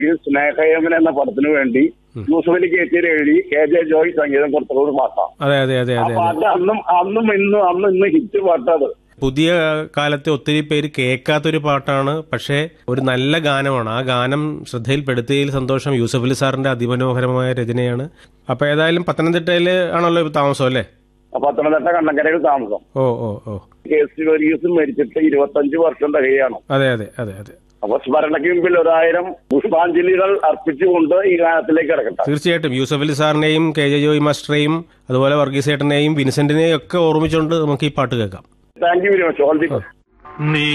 ഈ സ്നേഹയമൻ എന്ന പടത്തിന് വേണ്ടി യൂസഫ് അലി കേച്ചേരി എഴുതി കെ ജെ ജോയ് സംഗീതം കൊടുത്തുള്ള ഒരു പാട്ടാണ് അതെ അതെ അതെ ആ അതെ അതെ പാട്ട് അന്നും അന്നും ഇന്നും അന്നും ഇന്ന് ഹിറ്റ് പാട്ടത് പുതിയ കാലത്തെ ഒത്തിരി പേര് കേൾക്കാത്തൊരു പാട്ടാണ് പക്ഷേ ഒരു നല്ല ഗാനമാണ് ആ ഗാനം ശ്രദ്ധയിൽപ്പെടുത്തിയതിൽ സന്തോഷം യൂസഫ് അലി സാറിന്റെ അതിമനോഹരമായ രചനയാണ് അപ്പൊ ഏതായാലും പത്തനംതിട്ടയിൽ ആണല്ലോ ഇപ്പൊ താമസം അല്ലേ പത്തനംതിട്ട കണ്ണങ്കരയിൽ താമസം ഓ ഓ ഓ കെ സി വർഗീസ് മരിച്ചിട്ട് ഇരുപത്തഞ്ച് വർഷം തികയാണ് അതെ അതെ അതെ അതെ അപ്പൊ സ്മരണയ്ക്ക് മുമ്പിൽ ഒരായിരം പുഷ്പാഞ്ജലികൾ അർപ്പിച്ചുകൊണ്ട് ഈ ഗാനത്തിലേക്ക് കിടക്കട്ടെ തീർച്ചയായിട്ടും യൂസഫ് അലി സാറിനെയും കെ ജെ ജോയ് മാസ്റ്ററെയും അതുപോലെ വർഗീസ് ഏട്ടനെയും വിൻസെന്റിനെയും ഒക്കെ ഓർമ്മിച്ചുകൊണ്ട് നമുക്ക് ഈ പാട്ട് കേൾക്കാം thank you very much all the best നീ